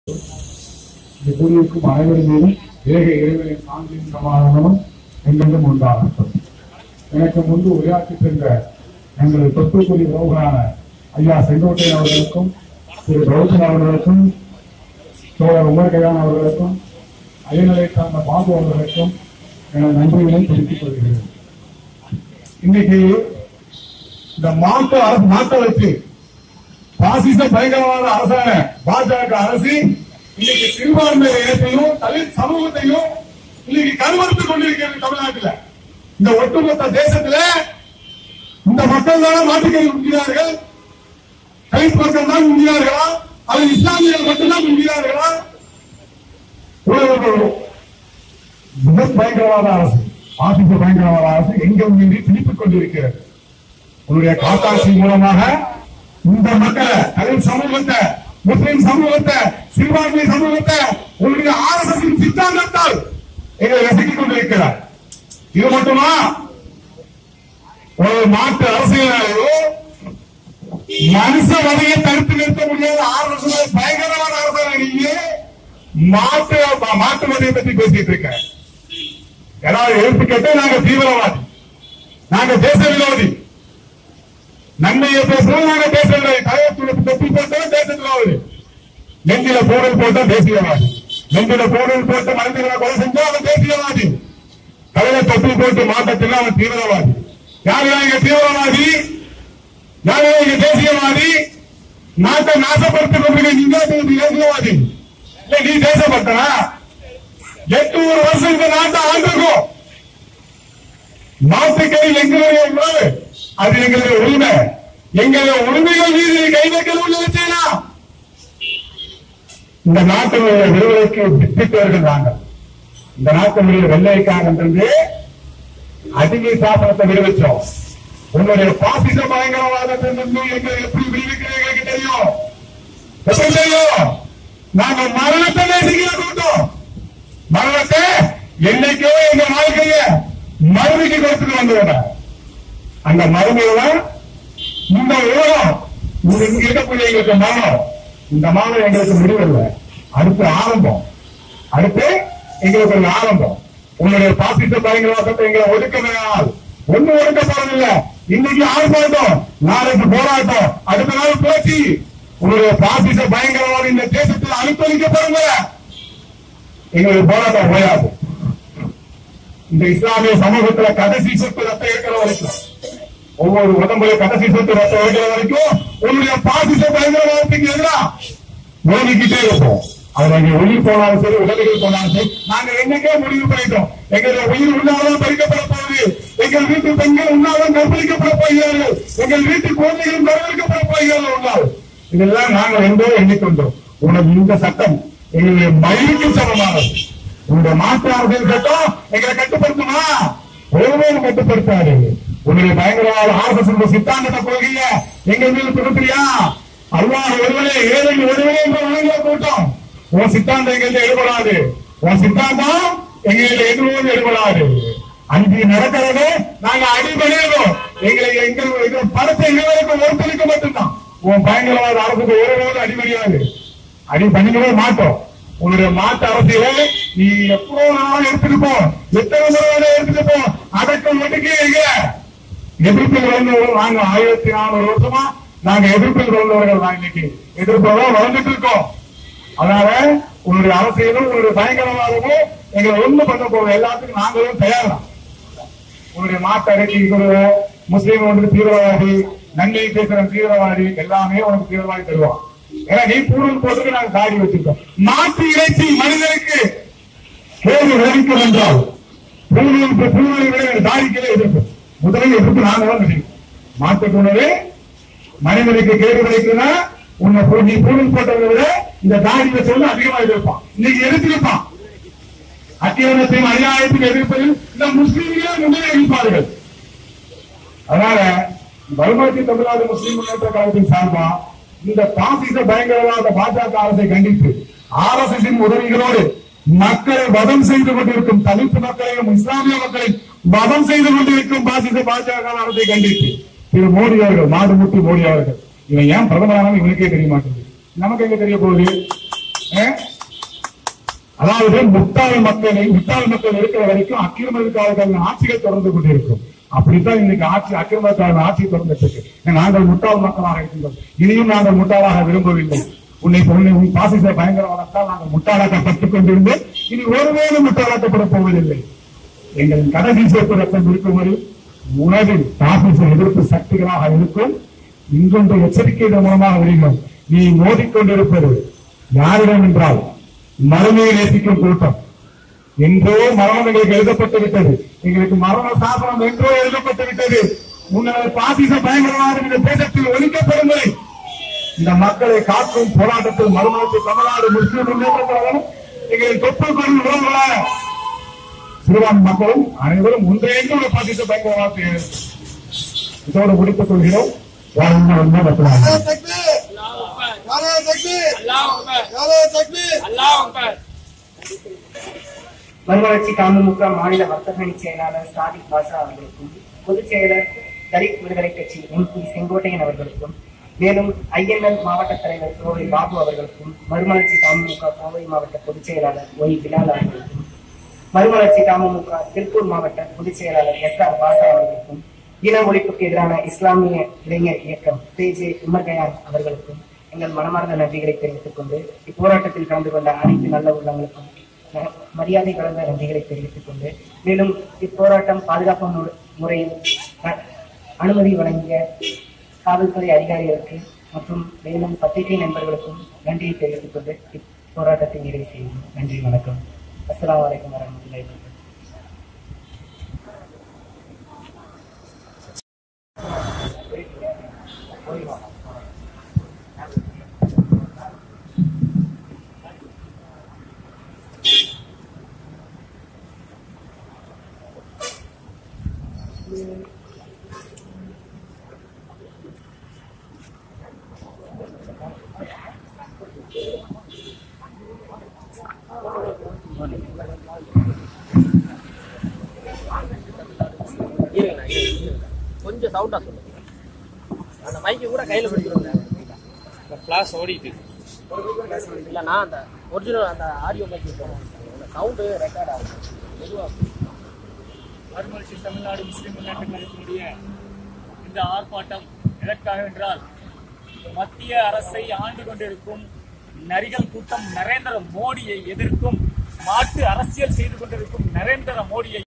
இந்த கூடியிருக்கும் அனைவரும் மீதும் ஏக இறைவனின் சாந்தியும் சமாதானமும் எங்கெங்கும் உண்டாகட்டும் எனக்கு முன்பு உரையாற்றி சென்ற எங்களது தொத்துக்குடி உறவுகளான ஐயா செங்கோட்டையன் அவர்களுக்கும் திரு கௌதம் அவர்களுக்கும் தோழர் உமர்கையான் அவர்களுக்கும் அயநிலை சார்ந்த பாபு அவர்களுக்கும் எனது நன்றிகளை தெரிவித்துக் கொள்கிறேன் இன்னைக்கு இந்த மாட்டு அரசு மாட்டை வச்சு பாசிச பயங்கரவாத அரசான பாஜக அரசு இன்னைக்கு சிறுபான்மை இனத்தையும் தலித் சமூகத்தையும் இன்னைக்கு கருவறுத்துக் கொண்டிருக்கிறது தமிழ்நாட்டில் இந்த ஒட்டுமொத்த தேசத்துல இந்த மக்கள் தானே மாட்டுக்கறி உண்கிறார்கள் தலித் மக்கள் தான் உண்கிறார்களா அல்லது இஸ்லாமியர்கள் மட்டும்தான் உண்கிறார்களா ஒரு மிக பயங்கரவாத அரசு பாசிச பயங்கரவாத அரசு எங்கும் மீறி திணித்துக் கொண்டிருக்கிறது உன்னுடைய காட்டாட்சி மூலமாக இந்த மக்களை தலித் சமூகத்தை முஸ்லிம் சமூகத்தை சிறுபான்மை சமூகத்தை உன்னுடைய ஆர்எஸ்எஸ் சித்தாந்தத்தால் எங்களை ரசித்துக் கொண்டிருக்கிறார் இது மட்டுமா ஒரு மாற்று அரசியலாளரோ மனுஷ வகையை தடுத்து நிறுத்த முடியாத ஆர்எஸ்எஸ் பயங்கரமான அரசாங்க நீங்க மாட்டு மாட்டு வகையை பத்தி பேசிட்டு இருக்க ஏதாவது எழுப்பு கேட்டு நாங்க தீவிரவாதி நாங்க தேச விரோதி நன்மையை பேசுறோம் நாங்க பேசுறது கலையத்துல தொப்பி போட்டோம் தேசத்துல நெஞ்சில போடல் போட்டா தேசியவாதி நெஞ்சில போடல் போட்டு மனிதர்களை கொலை செஞ்சா அவன் தேசியவாதி தலையில தொப்பி போட்டு மாட்டத்தில் அவன் தீவிரவாதி யார் இங்க தீவிரவாதி யார் இங்க தேசியவாதி நாட்டை நாசப்படுத்திக் கொண்டிருக்க நீங்க தேசியவாதி இல்ல நீ தேசப்பட்டனா எட்நூறு வருஷம் இந்த நாட்டை ஆண்டிருக்கும் நாட்டுக்கை எங்களுடைய உணவு அது எங்களுடைய உரிமை எங்களுடைய உரிமைகள் மீது கை வைக்கணும் செய்யலாம் இந்த நாட்டினுடைய விடுதலைக்கு வித்திட்டவர்கள் நாங்கள் இந்த நாட்டினுடைய வெள்ளைக்காரன்றது அதிக சாசனத்தை விடுவிச்சோம் உன்னுடைய பாசிச பயங்கரவாதத்தை வந்து எங்களை எப்படி விடுவிக்கிறது எங்களுக்கு தெரியும் எப்படி தெரியும் நாங்க மரணத்தை நேசிக்கிற கூட்டம் மரணத்தை என்னைக்கோ எங்க வாழ்க்கைய மறுமைக்கு கொடுத்துட்டு வந்தவன அந்த மறுமையில இந்த உலகம் இங்க இங்க இருக்கக்கூடிய எங்களுக்கு மரணம் இந்த மாதம் எங்களுக்கு முடிவில்லை அடுத்து ஆரம்பம் அடுத்து எங்களுக்கு ஒரு ஆரம்பம் உன்னுடைய பாசித்த பயங்கரவாதத்தை எங்களை ஒடுக்க வேணால் ஒண்ணு ஒடுக்க போறதில்ல இன்னைக்கு ஆர்ப்பாட்டம் நாளைக்கு போராட்டம் அடுத்த நாள் பேச்சு உன்னுடைய பாசிச பயங்கரவாதம் இந்த தேசத்தில் அனுப்பளிக்கப்படுங்க எங்களுக்கு போராட்டம் ஓயாது இந்த இஸ்லாமிய சமூகத்துல கடைசி சொத்து ரத்தம் இருக்கிற வரைக்கும் ஒவ்வொரு உடம்புல கடைசி சொத்து ரத்தம் இருக்கிற வரைக்கும் உங்களுடைய பாசிச பயங்கரவாதத்துக்கு எதிராக ஓடிக்கிட்டே இருப்போம் அது நீங்க உயிர் போனாலும் சரி உடல்கள் போனாலும் சரி நாங்க என்னைக்கே முடிவு பண்ணிட்டோம் எங்களுடைய உயிர் உண்ணாதான் பறிக்கப்பட போகுது எங்கள் வீட்டு பெண்கள் உண்ணாதான் கற்பழிக்கப்பட போகிறார்கள் எங்கள் வீட்டு குழந்தைகளும் வரவேற்கப்பட போகிறார்கள் உண்ணாது இதெல்லாம் நாங்கள் எங்கோ எண்ணிக்கொண்டோம் உனக்கு இந்த சட்டம் எங்களுடைய மயிலுக்கு சமமானது உங்களுடைய மாற்று அரசியல் சட்டம் எங்களை கட்டுப்படுத்துமா ஒருவரும் கட்டுப்படுத்தாது உன்னுடைய பயங்கரவாத ஆர்எஸ் சித்தாந்தத்தை கொள்கைய எங்கள் மீது திருப்பியா அல்லாஹ் ஒருவனே ஏழை ஒருவனே என்ற வழங்கிய கூட்டம் உன் சித்தாந்தம் எங்களுக்கு எடுபடாது உன் சித்தாந்தம் எங்களுக்கு எதுவும் எடுபடாது அஞ்சு நடக்கிறது நாங்க அடிபணியணும் எங்களை எங்கள் எங்கள் படத்தை எங்களுக்கு ஒருத்தருக்கு மட்டும்தான் உன் பயங்கரவாத அரசுக்கு ஒருவரும் அடிபணியாது அடி பண்ணிக்கவே மாட்டோம் உன்னுடைய மாட்டு அரசியலை நீ எப்போ நாளும் எடுத்துட்டு போ எத்தனை முறை வேணா எடுத்துட்டு போ அடக்கம் ஒட்டுக்கே எங்க எதிர்ப்பில் வந்தவர்கள் நாங்க ஆயிரத்தி நானூறு வருஷமா நாங்க எதிர்ப்பில் வந்தவர்கள் தான் இன்னைக்கு எதிர்ப்பதான் வளர்ந்துட்டு இருக்கோம் அதனால உன்னுடைய அரசியலும் உன்னுடைய பயங்கரவாதமும் எங்களை ஒண்ணு பண்ண போகும் எல்லாத்துக்கும் நாங்களும் தயாரா உன்னுடைய மாட்டு அடக்கிக்கிற முஸ்லீம் வந்து தீவிரவாதி நன்மை பேசுற தீவிரவாதி எல்லாமே உனக்கு தீவிரவாதி தருவான் ஏன்னா நீ பூணல் போட்டுக்கு நாங்க தாடி வச்சிருக்கோம் மாட்டு இறைச்சி மனிதனுக்கு கேள்வி வலிக்கும் என்றால் பூணல் பூணலை விட தாடிக்கலே எதிர்ப்பு முதலில் எதிர்ப்பு நாங்க தான் நினைக்கிறோம் மாட்டுக்கு உணவு மனிதனுக்கு கேடு விளைக்குன்னா உன்னை பூ- நீ பூணல் போட்டதை விட இந்த தாடி வச்சவங்க அதிகமா எதிர்ப்பான் இன்னைக்கு எதிர்த்திருப்பான் அத்தியாவசியம் அநியாயத்துக்கு எதிர்ப்பதில் இந்த முஸ்லீம்களே முன்னே இருப்பார்கள் அதனால வடமாற்றி தமிழ்நாடு முஸ்லீம் முன்னேற்ற கழகத்தின் சார்பா இந்த பாசிச பயங்கரவாத பாஜக அரசை கண்டித்து ஆர் எஸ் எஸ் உதவிகளோடு மக்களை வதம் செய்து கொண்டிருக்கும் தலித்து மக்களையும் இஸ்லாமிய மக்களையும் வதம் செய்து கொண்டிருக்கும் பாசிச பாஜக அரசை கண்டித்து திரு மோடி அவர்கள் நாடு முட்டி மோடி அவர்கள் இவன் ஏன் பிரதமரான இவனுக்கே தெரிய மாட்டேங்குது நமக்கு எங்க தெரிய போகுது அஹ்? அதாவது முட்டாள் மக்களை முட்டாள் மக்கள் இருக்கிற வரைக்கும் அக்கிரமக்காரர்கள் ஆட்சிகள் தொடர்ந்து கொண்டிருக்கும் அப்படித்தான் இன்னைக்கு ஆட்சி அக்கிரமக்காரர்கள் ஆட்சி தொடர்ந்துட்டு இருக்கு நாங்கள் முட்டாள் மக்களாக இருக்கின்றோம் இனியும் நாங்கள் முட்டாளாக விரும்பவில்லை உன்னை உன்னை உன் பாசிச பயங்கரவாதத்தால் நாங்கள் முட்டாளாக்கப்பட்டுக் கொண்டிருந்து இனி ஒருவேளை முட்டாளாக்கப்பட போவதில்லை எங்களின் கடைசி சேர்ப்பு ரத்தம் இருக்கும் வரை உணவில் பாசிச எதிர்ப்பு சக்திகளாக இருக்கும் இன்றொன்று எச்சரிக்கையின் மூலமாக வருகிறோம் நீ மோதிக்கொண்டிருப்பது யாரிடம் என்றால் மறுமையை நேசிக்கும் கூட்டம் என்றோ மரணம் எங்களுக்கு எழுதப்பட்டு விட்டது எங்களுக்கு மரண சாசனம் என்றோ எழுதப்பட்டு விட்டது உங்களது பாசிச பயங்கரவாதம் இந்த தேசத்தில் ஒழிக்கப்படும் வரை இந்த மக்களை காக்கும் போராட்டத்தில் மறுமலர்ச்சி தமிழ்நாடு முஸ்லிம் முன்னேற்ற கழகம் எங்களின் தொப்பு கொள்ளும் உறவுகளான சிறுபான்மை மக்களும் அனைவரும் ஒன்றையென்று ஒரு பாசிச பயங்கரவாதத்தை எதிர்த்து இதோடு முடித்துக் கொள்கிறோம் வாழ்ந்த உண்மை மக்களாக नारे तकबीर नारे तकबीर अल्लाह अकबर नारे तकबीर अल्लाह अकबर மறுமலர்ச்சி அமமுக மாநில வர்த்தகணி செயலாளர் சாதிக் பாஷா அவர்களுக்கும் பொதுச் செயலர் தலித் விடுதலை கட்சி எம்பி செங்கோட்டையன் அவர்களுக்கும் மேலும் ஐஎன்எல் மாவட்ட தலைவர் கோவை பாபு அவர்களுக்கும் மறுமலர்ச்சி அமமுக கோவை மாவட்ட பொதுச் செயலாளர் ஒய் பிலால் அவர்களுக்கும் மறுமலர்ச்சி அமமுக திருப்பூர் மாவட்ட பொதுச் செயலாளர் எஸ் ஆர் பாஷா அவர்களுக்கும் இன ஒழிப்புக்கு எதிரான இஸ்லாமிய இளைஞர் இயக்கம் சேஜே உமர் கயான் அவர்களுக்கும் எங்கள் மனமார்ந்த நன்றிகளை தெரிவித்துக் கொண்டு இப்போராட்டத்தில் கலந்து கொண்ட அனைத்து நல்ல உள்ளங்களுக்கும் ம- மரியாதை கலந்த நன்றிகளை தெரிவித்துக் கொண்டு மேலும் இப்போராட்டம் பாதுகாப்பு மு- முறையில் அ- அனுமதி வழங்கிய காவல்துறை அதிகாரிகளுக்கு மற்றும் மேலும் பத்திரிகை நண்பர்களுக்கும் நன்றியை தெரிவித்துக் கொண்டு இப்போராட்டத்தை நிறைவு செய்யும் நன்றி வணக்கம் அஸ்ஸலாமு அலைக்கும் வரமத்துல்லாஹி வபரகாத்துஹு இருங்கண்ணா இருங்க. கொஞ்சம் சவுண்டா சொல்லுங்க அந்த மைக்கு கூட கையில பிடிக்கிறோங்க கிளாஸ் ஓடிட்டு இல்லைண்ணா அந்த ஒரிஜினல் அந்த ஆடியோ மைக்கு சவுண்டு ரெக்கார்ட் ஆகும் மெதுவா மறுமலர்ச்சி தமிழ்நாடு முஸ்லிம் முன்னேற்ற கழகத்தினுடைய இந்த ஆர்ப்பாட்டம் எதற்காக என்றால் மத்திய அரசை ஆண்டு கொண்டிருக்கும் நரிகள் கூட்டம் நரேந்திர மோடியை எதிர்க்கும் மாட்டு அரசியல் செய்து கொண்டிருக்கும் நரேந்திர மோடியை